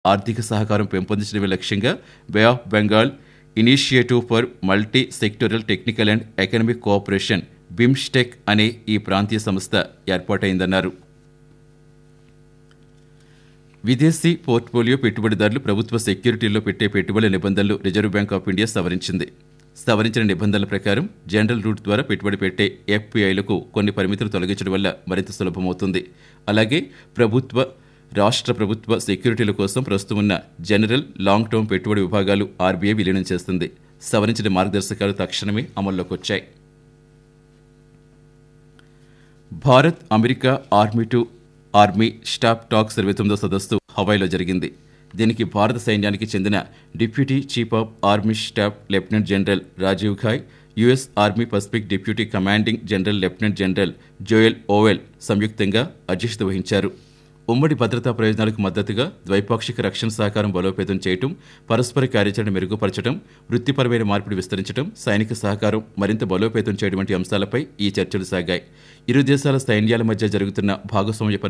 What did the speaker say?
ఆర్థిక సహకారం పెంపొందించడమే లక్ష్యంగా Bay of Bengal initiative for multi sectoral technical and economic cooperation BIMSTEC అనే ఈ ప్రాంతీయ సంస్థ ఏర్పాటైందన్నారు విదేశీ పోర్ట్ఫోలియో పెట్టుబడిదారులు ప్రభుత్వ సెక్యూరిటీల్లో పెట్టే పెట్టుబడుల నిబంధనలు రిజర్వ్ బ్యాంక్ ఆఫ్ ఇండియా సవరించింది సవరించిన నిబంధనల ప్రకారం జనరల్ రూట్ ద్వారా పెట్టుబడి పెట్టే ఎఫ్పిఐలకు కొన్ని పరిమితులు తొలగించడం వల్ల మరింత సులభమవుతుంది అలాగే ప్రభుత్వ రాష్ట్ర ప్రభుత్వ సెక్యూరిటీల కోసం ప్రస్తుతం ఉన్న జనరల్ లాంగ్ టర్మ్ పెట్టుబడి విభాగాలు ఆర్బీఐ విలీనం చేస్తుంది సవరించిన మార్గదర్శకాలు తక్షణమే అమల్లోకి వచ్చాయి Bharat America army to army staff talks ఇరవై తొమ్మిదో సదస్సు హవాయిలో జరిగింది దీనికి భారత సైన్యానికి చెందిన deputy chief of army staff lieutenant general Rajiv Ghai US army Pacific deputy commanding general lieutenant general Joel Vowell సంయుక్తంగా అధ్యక్షత వహించారు ఉమ్మడి భద్రతా ప్రయోజనాలకు మద్దతుగా ద్వైపాక్షిక రక్షణ సహకారం బలోపేతం చేయటం పరస్పర కార్యాచరణ మెరుగుపరచడం వృత్తిపరమైన మార్పిడి విస్తరించడం సైనిక సహకారం మరింత బలోపేతం చేయడం వంటి అంశాలపై ఈ చర్చలు సాగాయి ఇరు దేశాల సైన్యాల మధ్య జరుగుతున్న భాగస్వామ్య పరిశీలన